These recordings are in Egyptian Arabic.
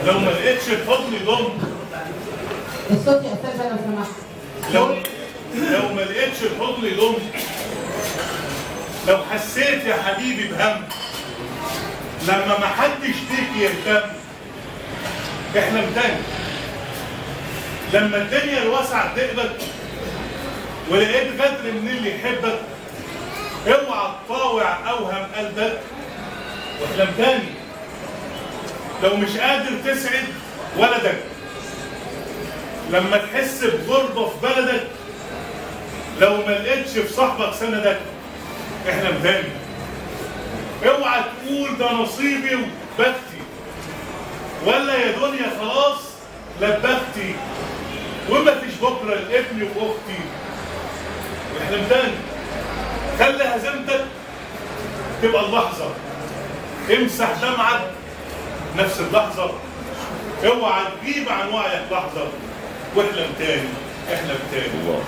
لو ما لقيتش الحضن يضم الصوت يا استاذه لو سمحت لو لو ما لقيتش الحضن يضم لو حسيت يا حبيبي بهم لما ما حدش بيك يهتم احلم تاني لما الدنيا الواسعة تقبل ولقيت غدر من اللي يحبك اوعى تطاوع اوهم قلبك واحلم تاني لو مش قادر تسعد ولدك لما تحس بغربة في بلدك لو ما لقيتش في صاحبك سندك احلم تاني اوعى تقول ده نصيبي وبختي ولا يا دنيا خلاص لبختي وما فيش بكره لابني واختي احلم تاني خلي هزيمتك تبقى اللحظه امسح دمعك نفس اللحظه اوعى تجيب عن وعيك لحظه واحلم تاني احلم تاني الله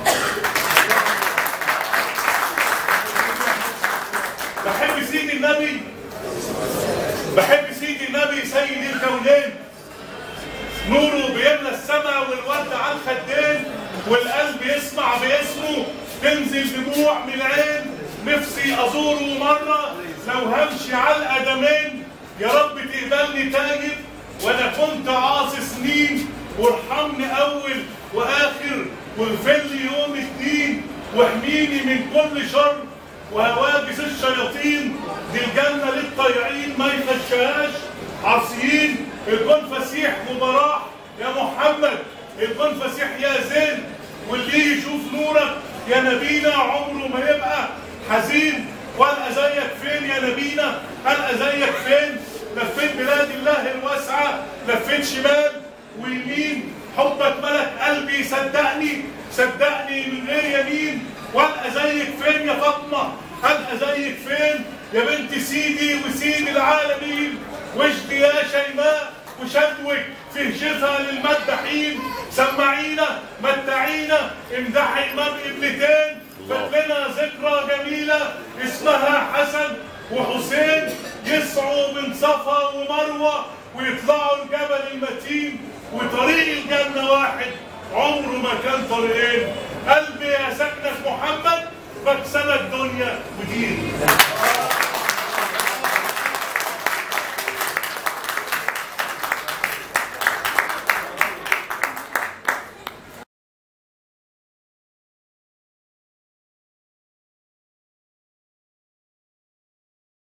بحب سيدي النبي بحب سيدي النبي سيد الكونين نوره بيملى السماء والورد على الخدين والقلب يسمع باسمه تنزل دموع من العين نفسي ازوره مره لو همشي على القدمين يا رب تقبلني تاجر وانا كنت عاصي سنين وارحمني اول واخر واغفر لي يوم الدين واحميني من كل شر وهواجس الشياطين دي الجنة للطيعين ما يخشهاش عاصيين الكون فسيح وبراح يا محمد الكون فسيح يا زين واللي يشوف نورك يا نبينا عمره ما يبقى حزين والقى زيك فين يا نبينا القى زيك فين لفيت بلاد الله الواسعة لفيت شمال ويمين حبك ملك قلبي صدقني صدقني من غير يمين والقى زيك فين يا فاطمه القى زيك فين يا بنت سيدي وسيد العالمين وجدي يا شيماء وشدوك فيه شفا للمدحين سمعينا متعينا امدحي امام ابنتين فلنا ذكرى جميله اسمها حسن وحسين يسعوا من صفا ومروه ويطلعوا الجبل المتين وطريق الجنه واحد عمره ما كان طريقين قلبي يا سكنة محمد مكسبة الدنيا ودين